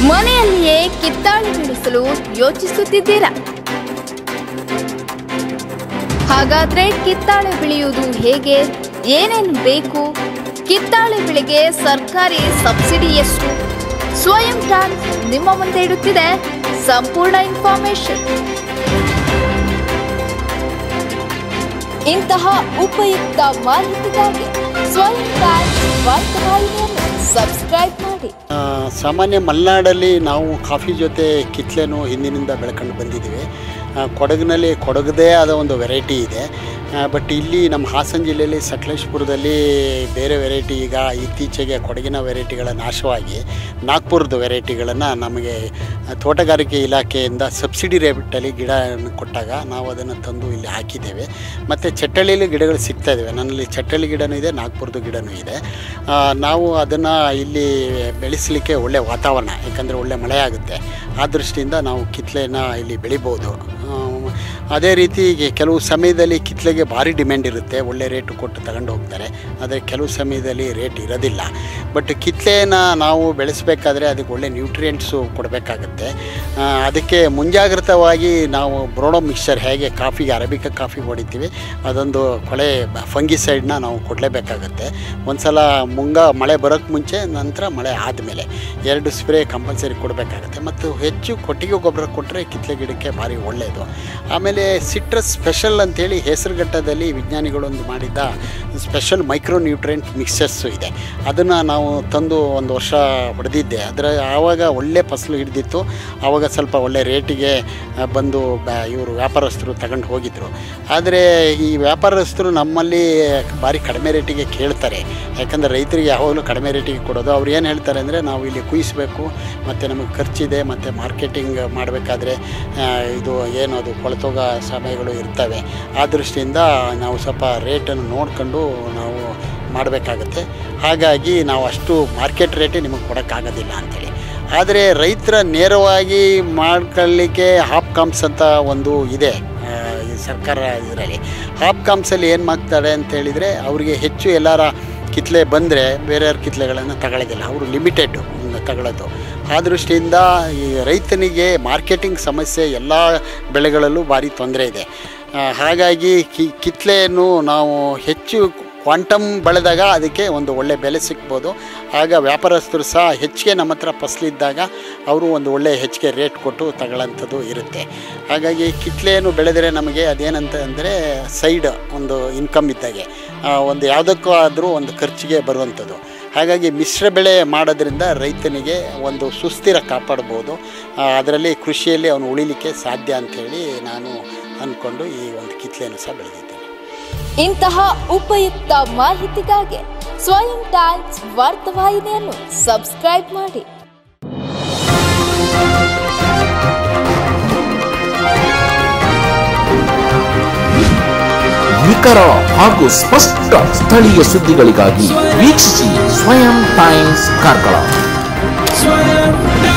ಮನೆಯಲ್ಲಿಯೇ ಕಿತ್ತಾಳೆ ಬೆಳೆಸಲು ಯೋಚಿಸುತ್ತಿದ್ದೀರಾ ಹಾಗಾದ್ರೆ ಕಿತ್ತಾಳೆ ಬೆಳೆಯುವುದು ಹೇಗೆ ಏನೇನು ಬೇಕು ಕಿತ್ತಾಳೆ ಬೆಳೆಗೆ ಸರ್ಕಾರಿ ಸಬ್ಸಿಡಿ ಎಷ್ಟು ಸ್ವಯಂ ಟ್ರಾನ್ಸ್ ನಿಮ್ಮ ಮುಂದೆ ಇಡುತ್ತಿದೆ ಸಂಪೂರ್ಣ ಇನ್ಫಾರ್ಮೇಶನ್ ಇಂತಹ ಉಪಯುಕ್ತ ಮಾಹಿತಿಗಾಗಿ ಸ್ವಯಂ ಟ್ರಾನ್ಸ್ ವಾರ್ತಾವಾಹಿನಿಯನ್ನು ಸಬ್ಸ್ಕ್ರೈಬ್ ಮಾಡಿ ಆ, ಸಾಮಾನ್ಯ ಮಲೆನಾಡಲ್ಲಿ ನಾವು ಕಾಫಿ ಜೊತೆ ಕಿತ್ಲೆನೂ ಹಿಂದಿನಿಂದ ಬೆಳ್ಕೊಂಡು ಬಂದಿದ್ದೀವಿ ಆ, ಕೊಡಗಿನಲ್ಲಿ ಕೊಡಗದೇ ಆದ ಒಂದು ವೆರೈಟಿ ಇದೆ ಬಟ್ ಇಲ್ಲಿ ನಮ್ಮ ಹಾಸನ ಜಿಲ್ಲೆಯಲ್ಲಿ ಸಕಲೇಶ್ಪುರದಲ್ಲಿ ಬೇರೆ ವೆರೈಟಿ ಈಗ ಇತ್ತೀಚೆಗೆ ಕೊಡಗಿನ ವೆರೈಟಿಗಳ ನಾಶವಾಗಿ ನಾಗ್ಪುರದ ವೆರೈಟಿಗಳನ್ನು ನಮಗೆ ತೋಟಗಾರಿಕೆ ಇಲಾಖೆಯಿಂದ ಸಬ್ಸಿಡಿ ರೇಟಲ್ಲಿ ಗಿಡ ಕೊಟ್ಟಾಗ ನಾವು ಅದನ್ನು ತಂದು ಇಲ್ಲಿ ಹಾಕಿದ್ದೇವೆ ಮತ್ತು ಚಟ್ಟಳ್ಳಿಯಲ್ಲಿ ಗಿಡಗಳು ಸಿಗ್ತಾ ಇದ್ದಾವೆ ನನ್ನಲ್ಲಿ ಚಟ್ಟಳ್ಳಿ ಗಿಡನೂ ಇದೆ ನಾಗ್ಪುರದ ಗಿಡನೂ ಇದೆ ಆ, ನಾವು ಅದನ್ನು ಇಲ್ಲಿ ಬೆಳೆಸಲಿಕ್ಕೆ ಒಳ್ಳೆ ವಾತಾವರಣ ಯಾಕಂದರೆ ಒಳ್ಳೆ ಮಳೆ ಆಗುತ್ತೆ ಆ ದೃಷ್ಟಿಯಿಂದ ನಾವು ಕಿತ್ಲೆನ ಇಲ್ಲಿ ಬೆಳಿಬೋದು ಆ, ಅದೇ ರೀತಿ ಈಗ ಕೆಲವು ಸಮಯದಲ್ಲಿ ಕಿತ್ಲೆಗೆ ಭಾರಿ ಡಿಮ್ಯಾಂಡ್ ಇರುತ್ತೆ ಒಳ್ಳೆ ರೇಟು ಕೊಟ್ಟು ತಗೊಂಡು ಹೋಗ್ತಾರೆ ಆದರೆ ಕೆಲವು ಸಮಯದಲ್ಲಿ ರೇಟ್ ಇರೋದಿಲ್ಲ ಬಟ್ ಕಿತ್ಲೆನ ನಾವು ಬೆಳೆಸಬೇಕಾದ್ರೆ ಅದಕ್ಕೆ ಒಳ್ಳೆ ನ್ಯೂಟ್ರಿಯೆಂಟ್ಸು ಕೊಡಬೇಕಾಗತ್ತೆ ಆ, ಅದಕ್ಕೆ ಮುಂಜಾಗ್ರತವಾಗಿ ನಾವು ಬ್ರೋಡೋ ಮಿಕ್ಸ್ಚರ್ ಹೇಗೆ ಕಾಫಿಗೆ ಅರಬಿಕ ಕಾಫಿಗೆ ಹೊಡಿತೀವಿ ಅದೊಂದು ಕೊಳೆ ಫಂಗಿಸೈಡ್ನ ನಾವು ಕೊಡಲೇಬೇಕಾಗತ್ತೆ ಒಂದು ಸಲ ಮುಂಗ ಮಳೆ ಬರೋಕ್ಕೆ ಮುಂಚೆ ನಂತರ ಮಳೆ ಆದಮೇಲೆ ಎರಡು ಸ್ಪ್ರೇ ಕಂಪಲ್ಸರಿ ಕೊಡಬೇಕಾಗತ್ತೆ ಮತ್ತು ಹೆಚ್ಚು ಕೊಟ್ಟಿಗೆ ಗೊಬ್ಬರ ಕೊಟ್ಟರೆ ಕಿತ್ಲೆ ಗಿಡಕ್ಕೆ ಭಾರಿ ಒಳ್ಳೆಯದು ಆಮೇಲೆ ಸಿಟ್ರಸ್ ಸ್ಪೆಷಲ್ ಅಂತೇಳಿ ಹೆಸರುಘಟ್ಟದಲ್ಲಿ ವಿಜ್ಞಾನಿಗಳೊಂದು ಮಾಡಿದ್ದ ಸ್ಪೆಷಲ್ ಮೈಕ್ರೋ ನ್ಯೂಟ್ರೆಂಟ್ ಮಿಕ್ಸರ್ಸು ಇದೆ ಅದನ್ನು ನಾವು ತಂದು ಒಂದು ವರ್ಷ ಹೊಡೆದಿದ್ದೆ ಅದರ ಆವಾಗ ಒಳ್ಳೆ ಫಸಲು ಹಿಡಿದಿತ್ತು ಆವಾಗ ಸ್ವಲ್ಪ ಒಳ್ಳೆ ರೇಟಿಗೆ ಆ, ಬಂದು ಬ ಇವರು ವ್ಯಾಪಾರಸ್ಥರು ತಗೊಂಡು ಹೋಗಿದ್ದರು ಆದರೆ ಈ ವ್ಯಾಪಾರಸ್ಥರು ನಮ್ಮಲ್ಲಿ ಭಾರಿ ಕಡಿಮೆ ರೇಟಿಗೆ ಕೇಳ್ತಾರೆ ಯಾಕಂದರೆ ರೈತರಿಗೆ ಯಾವಾಗಲೂ ಕಡಿಮೆ ರೇಟಿಗೆ ಕೊಡೋದು ಅವ್ರು ಏನು ಹೇಳ್ತಾರೆ ಅಂದರೆ ನಾವು ಇಲ್ಲಿ ಕುಯಿಸಬೇಕು ಮತ್ತು ನಮಗೆ ಖರ್ಚಿದೆ ಮತ್ತು ಮಾರ್ಕೆಟಿಂಗ್ ಮಾಡಬೇಕಾದ್ರೆ ಇದು ಏನು ಅದು ಕೊಳತೋಗ ಸಮಯಗಳು ಇರ್ತವೆ ಆ ದೃಷ್ಟಿಯಿಂದ ನಾವು ಸ್ವಲ್ಪ ರೇಟನ್ನು ನೋಡ್ಕೊಂಡು ನಾವು ಮಾಡಬೇಕಾಗತ್ತೆ ಹಾಗಾಗಿ ನಾವು ಅಷ್ಟು ಮಾರ್ಕೆಟ್ ರೇಟೇ ನಿಮಗೆ ಕೊಡೋಕ್ಕಾಗೋದಿಲ್ಲ ಅಂಥೇಳಿ ಆದರೆ ರೈತರ ನೇರವಾಗಿ ಮಾಡ್ಕೊಳ್ಳಿಕ್ಕೆ ಹಾಪ್ ಕಾಮ್ಸ್ ಅಂತ ಒಂದು ಇದೆ ಆ, ಈ ಸರ್ಕಾರ ಇದರಲ್ಲಿ ಹಾಪ್ ಕಾಮ್ಸಲ್ಲಿ ಏನು ಮಾಡ್ತಾರೆ ಅಂತ ಹೇಳಿದರೆ ಅವರಿಗೆ ಹೆಚ್ಚು ಎಲ್ಲರ ಕಿತ್ಲೆ ಬಂದರೆ ಬೇರೆಯವ್ರ ಕಿತ್ಲೆಗಳನ್ನು ತಗೊಳ್ಳೋದಿಲ್ಲ ಅವರು ಲಿಮಿಟೆಡ್ ತಗೊಳ್ಳೋದು ಆ ದೃಷ್ಟಿಯಿಂದ ಈ ರೈತನಿಗೆ ಮಾರ್ಕೆಟಿಂಗ್ ಸಮಸ್ಯೆ ಎಲ್ಲ ಬೆಳೆಗಳಲ್ಲೂ ಭಾರಿ ತೊಂದರೆ ಇದೆ ಆ, ಹಾಗಾಗಿ ಕಿ ಕಿತ್ಲೆಯನ್ನು ನಾವು ಹೆಚ್ಚು ಕ್ವಾಂಟಮ್ ಬೆಳೆದಾಗ ಅದಕ್ಕೆ ಒಂದು ಒಳ್ಳೆ ಬೆಲೆ ಸಿಗ್ಬೋದು ಆಗ ವ್ಯಾಪಾರಸ್ಥರು ಸಹ ಹೆಚ್ಚಿಗೆ ನಮ್ಮ ಹತ್ರ ಫಸಲಿದ್ದಾಗ ಅವರು ಒಂದು ಒಳ್ಳೆ ಹೆಚ್ಚಿಗೆ ರೇಟ್ ಕೊಟ್ಟು ತಗೊಳ್ಳೋಂಥದ್ದು ಇರುತ್ತೆ ಹಾಗಾಗಿ ಕಿತ್ಲೆಯನ್ನು ಬೆಳೆದರೆ ನಮಗೆ ಅದೇನಂತ ಅಂದರೆ ಸೈಡ್ ಒಂದು ಇನ್ಕಮ್ ಇದ್ದಾಗೆ ಆ, ಒಂದು ಯಾವುದಕ್ಕೂ ಆದರೂ ಒಂದು ಖರ್ಚಿಗೆ ಬರುವಂಥದ್ದು ಹಾಗಾಗಿ ಮಿಶ್ರ ಬೆಳೆ ಮಾಡೋದ್ರಿಂದ ರೈತನಿಗೆ ಒಂದು ಸುಸ್ಥಿರ ಕಾಪಾಡ್ಬೋದು ಆ, ಅದರಲ್ಲಿ ಕೃಷಿಯಲ್ಲಿ ಅವನು ಉಳಿಲಿಕ್ಕೆ ಸಾಧ್ಯ ಅಂಥೇಳಿ ನಾನು ಅಂದ್ಕೊಂಡು ಈ ಒಂದು ಕಿತ್ಲೆಯನ್ನು ಸಹ ಬೆಳೆದಿದ್ದೇನೆ ಇಂತಹ ಉಪಯುಕ್ತ ಮಾಹಿತಿಗಾಗಿ ಸ್ವಯಂ ಟೈಮ್ಸ್ ವಾರ್ತಾವಾಹಿನಿಯನ್ನು ಸಬ್ಸ್ಕ್ರೈಬ್ ಮಾಡಿ ನಿಖರ ಹಾಗೂ ಸ್ಪಷ್ಟ ಸ್ಥಳೀಯ ಸುದ್ದಿಗಳಿಗಾಗಿ ವೀಕ್ಷಿಸಿ ಸ್ವಯಂ ಟೈಮ್ಸ್ ಕಾರ್ಕಳ Swam